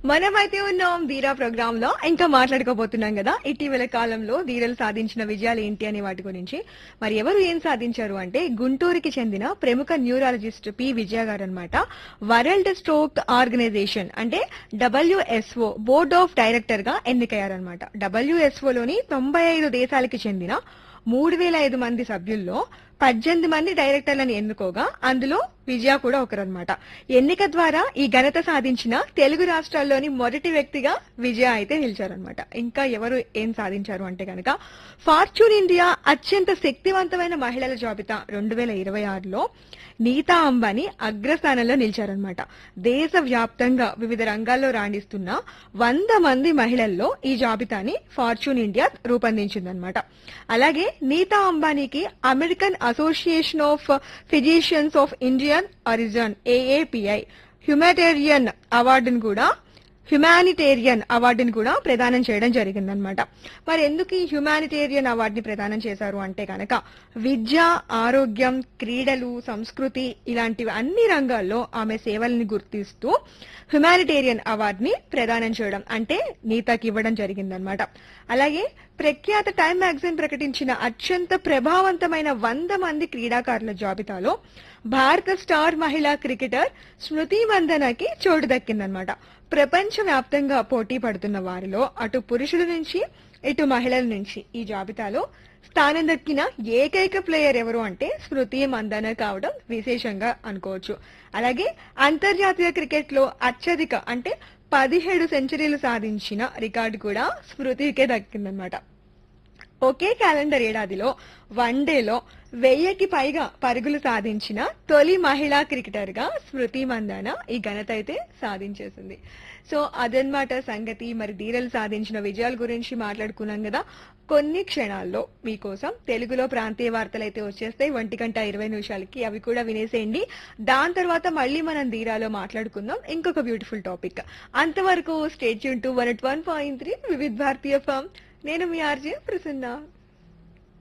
మనమైతే ఉన్నాం ధీరా ప్రోగ్రామ్ లో ఇంకా మాట్లాడుకోబోతున్నాం కదా ఇటీవల కాలంలో ధీరలు సాధించిన విజయాలు ఏంటి అనే వాటి గురించి మరి ఎవరు ఏం సాధించారు అంటే గుంటూరుకి చెందిన ప్రముఖ న్యూరాలజిస్ట్ పి విజయ గారు అనమాట వరల్డ్ స్ట్రోక్ ఆర్గనైజేషన్ అంటే డబ్ల్యూఎస్ఓ బోర్డ్ ఆఫ్ డైరెక్టర్ గా ఎన్నికయ్యారనమాట డబ్ల్యూఎస్ఓ లోని తొంభై ఐదు దేశాలకి చెందిన మూడు వేల ఐదు మంది సభ్యుల్లో పద్దెనిమిది మంది డైరెక్టర్లను ఎన్నుకోగా అందులో విజయ కూడా ఒకరన్నమాట ఎన్నిక ద్వారా ఈ ఘనత సాధించిన తెలుగు రాష్ట్రాల్లోని మొదటి వ్యక్తిగా విజయ అయితే నిలిచారనమాట ఇంకా ఎవరు ఏం సాధించారు అంటే కనుక ఫార్చ్యూన్ ఇండియా అత్యంత శక్తివంతమైన మహిళల జాబితా రెండు వేల ఇరవై ఆరులో నీతా అంబానీ అగ్రస్థానంలో నిలిచారనమాట దేశ వ్యాప్తంగా వివిధ రంగాల్లో రాణిస్తున్న వంద మంది మహిళల్లో ఈ జాబితాని ఫార్చ్యూన్ ఇండియా రూపొందించిందనమాట అలాగే నీతా అంబానీకి American association of physicians of Indian origin AAPI humanitarian అవార్డును కూడా హ్యుమానిటేరియన్ అవార్డుని కూడా ప్రదానం చేయడం జరిగిందనమాట మరి ఎందుకు ఈ హ్యుమానిటేరియన్ అవార్డుని ప్రదానం చేశారు అంటే కనుక విద్య ఆరోగ్యం క్రీడలు సంస్కృతి ఇలాంటివి అన్ని రంగాల్లో ఆమె సేవల్ని గుర్తిస్తూ హ్యుమానిటేరియన్ అవార్డుని ప్రదానం చేయడం అంటే నీతాకి ఇవ్వడం జరిగిందనమాట అలాగే ప్రఖ్యాత టైమ్ మ్యాగజైన్ ప్రకటించిన అత్యంత ప్రభావవంతమైన వంద మంది క్రీడాకారుల జాబితాలో భారత స్టార్ మహిళా క్రికెటర్ స్మృతి మందనకి చోటు దక్కిందనమాట ప్రపంచ వ్యాప్తంగా పోటీ పడుతున్న వారిలో అటు పురుషుల నుంచి ఇటు మహిళల నుంచి ఈ జాబితాలో స్థానం దక్కిన ఏకైక ప్లేయర్ ఎవరు అంటే స్మృతి మందన కావడం విశేషంగా అనుకోవచ్చు అలాగే అంతర్జాతీయ క్రికెట్ లో అత్యధిక అంటే పదిహేడు సెంచరీలు సాధించిన రికార్డు కూడా స్మృతికే దక్కిందనమాట ఒకే క్యాలెండర్ ఏడాదిలో వన్డేలో వెయ్యికి పైగా పరుగులు సాధించిన తొలి మహిళా క్రికెటర్ గా స్మృతి మందాన ఈ ఘనత అయితే సాధించేసింది సో అదనమాట సంగతి మరి ధీరలు సాధించిన విజయాల గురించి మాట్లాడుకున్నాం కదా కొన్ని క్షణాల్లో మీకోసం తెలుగులో ప్రాంతీయ వార్తలు అయితే వచ్చేస్తాయి ఒంటి గంట ఇరవై నిమిషాలకి అవి కూడా వినేసేయండి దాని తర్వాత మళ్ళీ మనం ధీరాలో మాట్లాడుకుందాం ఇంకొక బ్యూటిఫుల్ టాపిక్ అంతవరకు స్టేట్ యూన్ to one one point three Vividh Bharati FM నేను మీ ఆర్జే ప్రసన్న